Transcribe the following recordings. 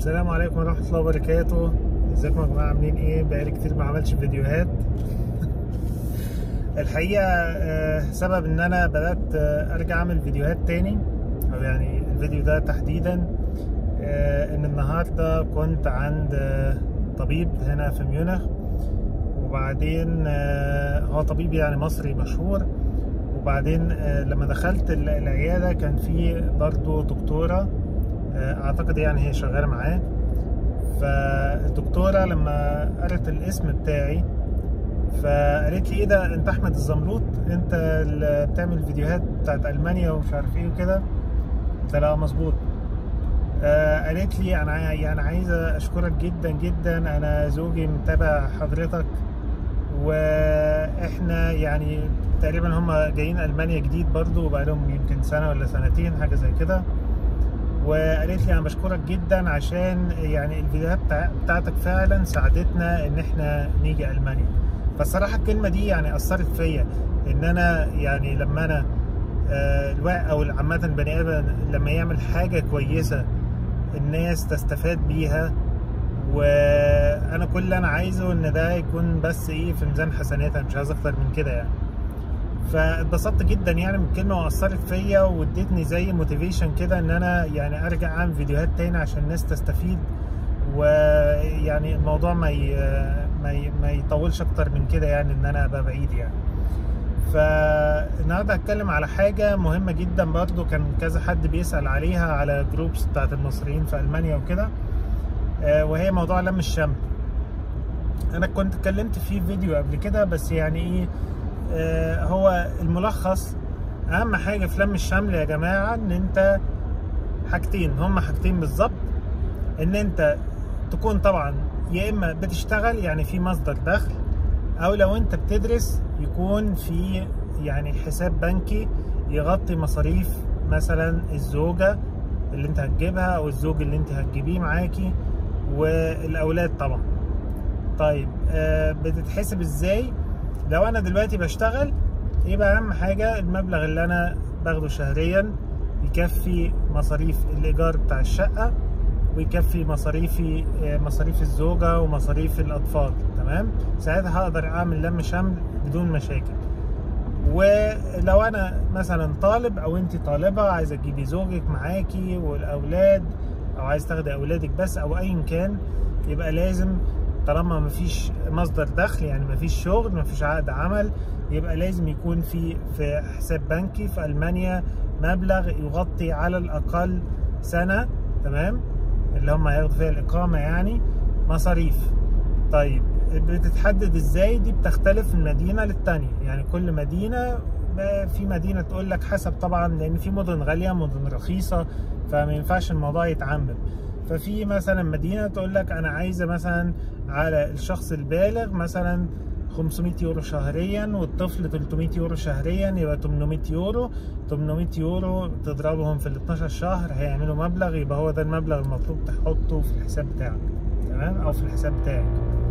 السلام عليكم ورحمة الله وبركاته ازيكم يا جماعة عاملين ايه بقالي كتير ما عملتش فيديوهات الحقيقة آه، سبب ان انا بدأت آه، ارجع اعمل فيديوهات تاني او يعني الفيديو ده تحديدا آه، ان النهاردة كنت عند آه، طبيب هنا في ميونخ وبعدين آه، هو طبيب يعني مصري مشهور وبعدين آه، لما دخلت ال- العيادة كان في برضو دكتورة آه، اعتقد يعني هي شغالة معاه فالدكتورة لما قالت الاسم بتاعي فقالت لي ايه ده انت احمد الزمروط انت اللي بتعمل فيديوهات بتاعت المانيا ومش عارف ايه وكده قلت لها مظبوط آه قالت لي انا عاي- يعني عايزه اشكرك جدا جدا انا زوجي متابع حضرتك واحنا يعني تقريبا هم جايين المانيا جديد برضو وبقالهم يمكن سنه ولا سنتين حاجه زي كده وقالت لي انا بشكرك جدا عشان يعني الفيديوهات بتاع- بتاعتك فعلا ساعدتنا ان احنا نيجي المانيا فالصراحه الكلمه دي يعني اثرت فيا ان انا يعني لما انا آه، الواحد او عامه بني ادم لما يعمل حاجه كويسه الناس تستفاد بيها وانا كل اللي انا عايزه ان ده يكون بس ايه في ميزان حسناتها مش عايز اكتر من كده يعني فاتبسطت جدا يعني من الكلمه واثرت فيا وادتني زي موتيفيشن كده ان انا يعني ارجع اعمل فيديوهات تاني عشان الناس تستفيد ويعني الموضوع ما ي... ما, ي... ما يطولش اكتر من كده يعني ان انا ابقى بعيد يعني فالنهارده هتكلم على حاجه مهمه جدا برضو كان كذا حد بيسال عليها على جروبس بتاعت المصريين في المانيا وكده آه، وهي موضوع لم الشمل انا كنت اتكلمت فيه في فيديو قبل كده بس يعني ايه آه، هو الملخص اهم حاجه في لم الشمل يا جماعه ان انت حاجتين هما حاجتين بالظبط ان انت تكون طبعا يا اما بتشتغل يعني في مصدر دخل او لو انت بتدرس يكون في يعني حساب بنكي يغطي مصاريف مثلا الزوجة اللي انت هتجيبها او الزوج اللي انت هتجيبيه معاكي والاولاد طبعا طيب آه بتتحسب ازاي لو انا دلوقتي بشتغل يبقى اهم حاجة المبلغ اللي انا باخده شهريا يكفي مصاريف الايجار بتاع الشقة ويكفي مصاريفي آه، مصاريف الزوجة ومصاريف الأطفال تمام ساعتها هقدر أعمل لم شمل بدون مشاكل ولو أنا مثلا طالب أو أنت طالبة عايزة تجيبي زوجك معاكي والأولاد أو عايز تاخدي أولادك بس أو أيا كان يبقى لازم طالما مفيش مصدر دخل يعني مفيش شغل مفيش عقد عمل يبقى لازم يكون في في حساب بنكي في ألمانيا مبلغ يغطي على الأقل سنة تمام اللي هم هياخدوا فيها الإقامة يعني مصاريف طيب بتتحدد ازاي دي بتختلف من مدينة للتانية يعني كل مدينة بقى في مدينة تقول لك حسب طبعا لأن في مدن غالية مدن رخيصة فما ينفعش الموضوع يتعمم ففي مثلا مدينة تقول لك أنا عايزة مثلا على الشخص البالغ مثلا 500 يورو شهريا والطفل 300 يورو شهريا يبقى 800 يورو 800 يورو تضربهم في ال 12 شهر هيعملوا مبلغ يبقى هو ده المبلغ المطلوب تحطه في الحساب بتاعك تمام او في الحساب بتاعك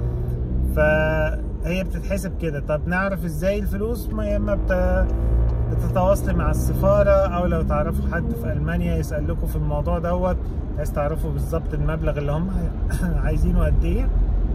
فهي بتتحسب كده طب نعرف ازاي الفلوس ما يا اما بت... بتتواصلي مع السفارة او لو تعرفوا حد في المانيا يسأل لكم في الموضوع دوت عايز تعرفوا بالظبط المبلغ اللي هم عايزينه قد ايه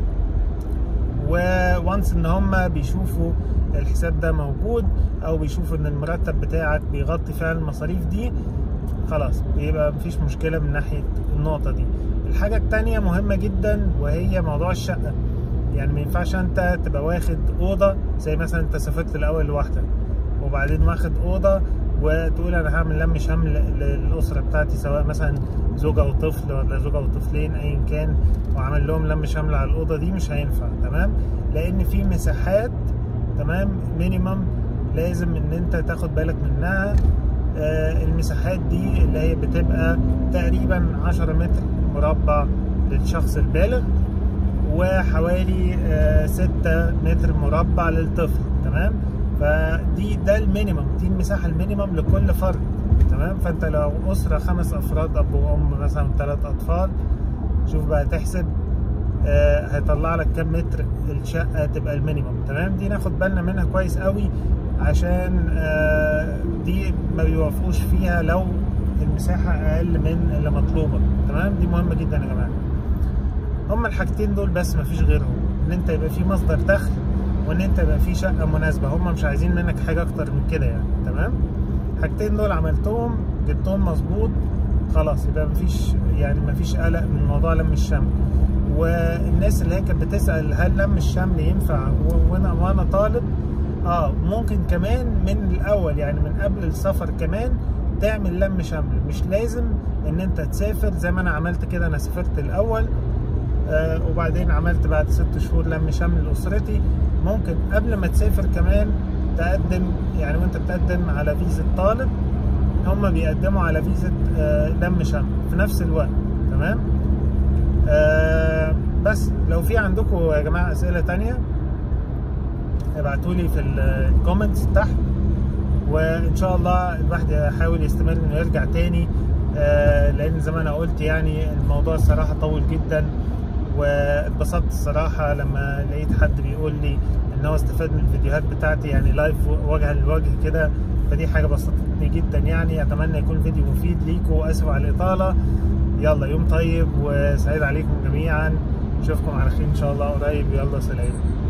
وونس ان هم بيشوفوا الحساب ده موجود او بيشوفوا ان المرتب بتاعك بيغطي فعلا المصاريف دي خلاص بيبقى مفيش مشكلة من ناحية النقطة دي الحاجة التانية مهمة جدا وهي موضوع الشقة يعني ما ينفعش انت تبقى واخد أوضة زي مثلا انت سافرت الأول لوحدك وبعدين واخد أوضة وتقول أنا هعمل لم شمل للأسرة بتاعتي سواء مثلا زوجة أو طفل ولا زوجة أو طفلين أيا كان وعمل لهم لم شمل على الأوضة دي مش هينفع تمام لأن في مساحات تمام مينيمم لازم ان انت تاخد بالك منها آه، المساحات دي اللي هي بتبقى تقريبا 10 متر مربع للشخص البالغ وحوالي آه، 6 متر مربع للطفل تمام فدي ده المينيمم دي المساحة المينيمم لكل فرد تمام فانت لو أسرة خمس أفراد أب وأم مثلا ثلاث أطفال شوف بقى تحسب آه، هيطلع لك كام متر الشقة تبقى المينيمم تمام دي ناخد بالنا منها كويس قوي عشان آه، دي ما بيوافقوش فيها لو المساحه اقل من اللي مطلوبه تمام دي مهمه جدا يا جماعه هما الحاجتين دول بس مفيش غيرهم ان انت يبقى في مصدر دخل وان انت يبقى في شقه مناسبه هما مش عايزين منك حاجه اكتر من كده يعني تمام الحاجتين دول عملتهم جبتهم مظبوط خلاص يبقى مفيش يعني مفيش قلق من موضوع لم الشمل والناس اللي هي كانت بتسال هل لم الشمل ينفع و- وانا وانا طالب اه ممكن كمان من الاول يعني من قبل السفر كمان تعمل لم شمل مش لازم ان انت تسافر زي ما انا عملت كده انا سافرت الاول آه وبعدين عملت بعد ست شهور لم شمل لاسرتي ممكن قبل ما تسافر كمان تقدم يعني وانت بتقدم على فيزا طالب هم بيقدموا على فيزا آه لم شمل في نفس الوقت تمام آه بس لو في عندكم يا جماعه اسئله تانية ابعتوا لي في الكومنتس تحت وان شاء الله الواحد يحاول يستمر انه يرجع تاني آه لان زي ما انا قلت يعني الموضوع الصراحه طول جدا واتبسطت الصراحه لما لقيت حد بيقول لي ان هو استفاد من الفيديوهات بتاعتي يعني لايف وجها لوجه كده فدي حاجه بسطتني جدا يعني اتمنى يكون فيديو مفيد ليكم واسف على الاطاله يلا يوم طيب وسعيد عليكم جميعا اشوفكم على خير ان شاء الله قريب يلا سلام